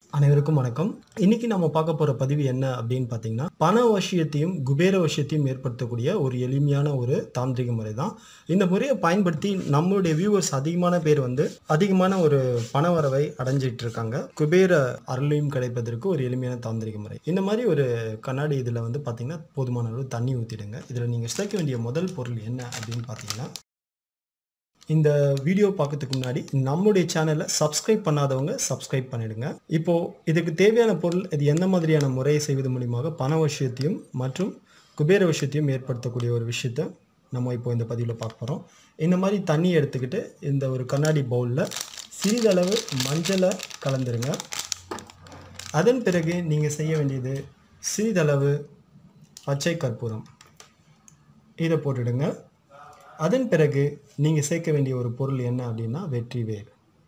அனைவருக்கும் வணக்கம் இன்னைக்கு நம்ம பார்க்க போற பதிவு என்ன அப்படின்னு பார்த்தீங்கன்னா பண வசியத்தையும் குபேர வசியத்தையும் ஏற்படுத்தக்கூடிய ஒரு எளிமையான ஒரு தாந்திரிக முறை தான் இந்த முறையை பயன்படுத்தி நம்மளுடைய வியூவர்ஸ் அதிகமான பேர் வந்து அதிகமான ஒரு பண வரவை அடைஞ்சிட்டு இருக்காங்க குபேர அருளையும் கிடைப்பதற்கு ஒரு எளிமையான தாந்திரிக முறை இந்த மாதிரி ஒரு கண்ணாடி இதில் வந்து பார்த்தீங்கன்னா போதுமான அளவு தண்ணி ஊற்றிடுங்க இதில் நீங்கள் சேர்க்க வேண்டிய முதல் பொருள் என்ன அப்படின்னு பார்த்தீங்கன்னா இந்த வீடியோ பார்க்கறதுக்கு முன்னாடி நம்முடைய சேனலை சப்ஸ்கிரைப் பண்ணாதவங்க சப்ஸ்கிரைப் பண்ணிடுங்க இப்போ இதுக்கு தேவையான பொருள் இது எந்த மாதிரியான முறையை செய்வது மூலியமாக பண விஷயத்தையும் மற்றும் குபேர விஷயத்தையும் ஏற்படுத்தக்கூடிய ஒரு விஷயத்தை நம்ம இப்போ இந்த பதிவில் பார்க்க போகிறோம் இந்த மாதிரி தண்ணி எடுத்துக்கிட்டு இந்த ஒரு கண்ணாடி பவுலில் சிறிதளவு மஞ்சளை கலந்துருங்க அதன் பிறகு நீங்கள் செய்ய வேண்டியது சிறிதளவு பச்சை கற்பூரம் இதை போட்டுடுங்க அதன் பிறகு நீங்கள் சேர்க்க வேண்டிய ஒரு பொருள் என்ன அப்படின்னா வெற்றி வேர்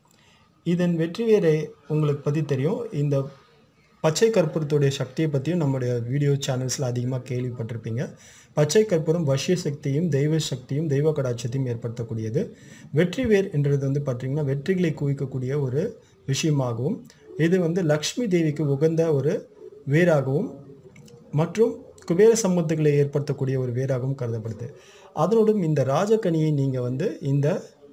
இதன் வெற்றி வேரை உங்களுக்கு பற்றி தெரியும் இந்த பச்சை கற்பூரத்துடைய சக்தியை பற்றியும் நம்முடைய வீடியோ சேனல்ஸில் அதிகமாக கேள்விப்பட்டிருப்பீங்க பச்சை கற்பூரம் வசிய சக்தியும் தெய்வ சக்தியும் தெய்வ கடாட்சத்தையும் ஏற்படுத்தக்கூடியது வெற்றி வேர் என்றது வந்து பார்த்திங்கன்னா வெற்றிகளை குவிக்கக்கூடிய ஒரு விஷயமாகவும் இது வந்து லக்ஷ்மி தேவிக்கு உகந்த ஒரு வேராகவும் மற்றும் குபேர சம்பத்துகளை ஏற்படுத்தக்கூடிய ஒரு வேராகவும் கருதப்படுது அதனோடும் இந்த ராஜகனியை நீங்கள் வந்து இந்த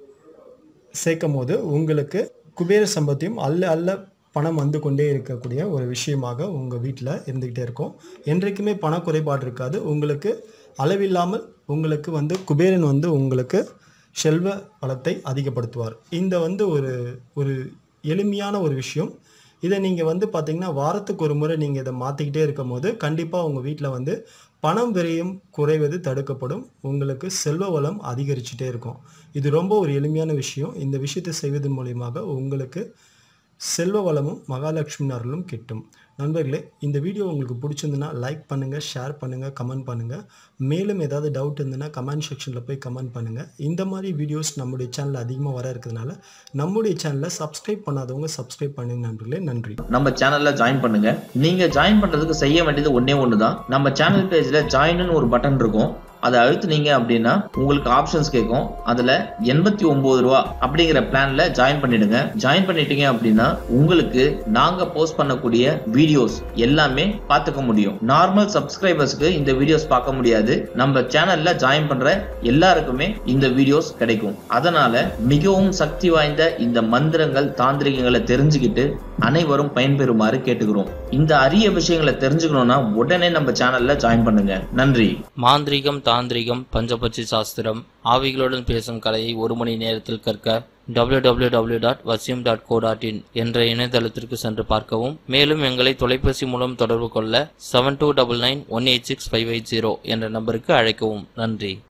சேர்க்கும் போது உங்களுக்கு குபேர சம்பத்தையும் அல்ல அல்ல பணம் வந்து கொண்டே இருக்கக்கூடிய ஒரு விஷயமாக உங்கள் வீட்டில் இருந்துக்கிட்டே இருக்கும் என்றைக்குமே பண குறைபாடு இருக்காது உங்களுக்கு அளவில்லாமல் உங்களுக்கு வந்து குபேரன் வந்து உங்களுக்கு செல்வ வளத்தை அதிகப்படுத்துவார் இந்த வந்து ஒரு ஒரு எளிமையான ஒரு விஷயம் இதை நீங்கள் வந்து பார்த்தீங்கன்னா வாரத்துக்கு ஒரு முறை நீங்கள் இதை மாற்றிக்கிட்டே இருக்கும் போது கண்டிப்பாக உங்கள் வீட்டில் வந்து பணம் விரயம் குறைவது தடுக்கப்படும் உங்களுக்கு செல்வ வளம் அதிகரிச்சுட்டே இருக்கும் இது ரொம்ப ஒரு எளிமையான விஷயம் இந்த விஷயத்தை செய்வதன் மூலியமாக உங்களுக்கு செல்வ வளமும் மகாலட்சுமி அருளும் கிட்டும் நண்பர்களே இந்த வீடியோ உங்களுக்கு பிடிச்சிருந்துன்னா லைக் பண்ணுங்கள் ஷேர் பண்ணுங்கள் கமெண்ட் பண்ணுங்கள் மேலும் ஏதாவது டவுட் இருந்ததுன்னா கமெண்ட் செக்ஷனில் போய் கமெண்ட் பண்ணுங்கள் இந்த மாதிரி வீடியோஸ் நம்முடைய சேனலில் அதிகமாக வர இருக்கிறதுனால நம்முடைய சேனலை சப்ஸ்கிரைப் பண்ணாதவங்க சப்ஸ்கிரைப் பண்ணுங்க நண்பர்களே நன்றி நம்ம சேனல்ல ஜாயின் பண்ணுங்க நீங்க ஜாயின் பண்றதுக்கு செய்ய வேண்டியது ஒண்ணே ஒண்ணுதான் நம்ம சேனல் பேஜ்ல ஜாயின்னு ஒரு பட்டன் இருக்கும் அதை அழுத்துனீங்க அப்படின்னா உங்களுக்கு ஆப்ஷன்ஸ் கேட்கும் அதுல எண்பத்தி ஒன்பது ரூபா அப்படிங்கிற பிளான்ல ஜாயின் பண்ணிடுங்க ஜாயின் பண்ணிட்டீங்க அப்படின்னா உங்களுக்கு நாங்க போஸ்ட் பண்ணக்கூடிய வீடியோஸ் எல்லாமே பார்த்துக்க முடியும் நார்மல் சப்ஸ்கிரைபர்ஸ்க்கு இந்த வீடியோஸ் பார்க்க முடியாது நம்ம சேனல்ல ஜாயின் பண்ற எல்லாருக்குமே இந்த வீடியோஸ் கிடைக்கும் அதனால மிகவும் சக்தி வாய்ந்த இந்த மந்திரங்கள் தாந்திரிகங்களை தெரிஞ்சுக்கிட்டு அனைவரும் பயன்பெறுமாறு கேட்டுக்கிறோம் இந்த அரிய விஷயங்களை தெரிஞ்சுக்கணும்னா உடனே நம்ம சேனல்ல ஜாயின் பண்ணுங்க நன்றி மாந்திரீகம் தாந்திரிகம் பஞ்சபட்சி சாஸ்திரம் ஆவிகளுடன் பேசும் கலையை ஒரு மணி நேரத்தில் கற்க www.vasim.co.in டாட் வசியம் டாட் கோ டாட் இன் என்ற இணையதளத்திற்கு சென்று பார்க்கவும் மேலும் எங்களை தொலைபேசி மூலம் தொடர்பு கொள்ள seven two double nine one eight six five eight zero என்ற நம்பருக்கு அழைக்கவும் நன்றி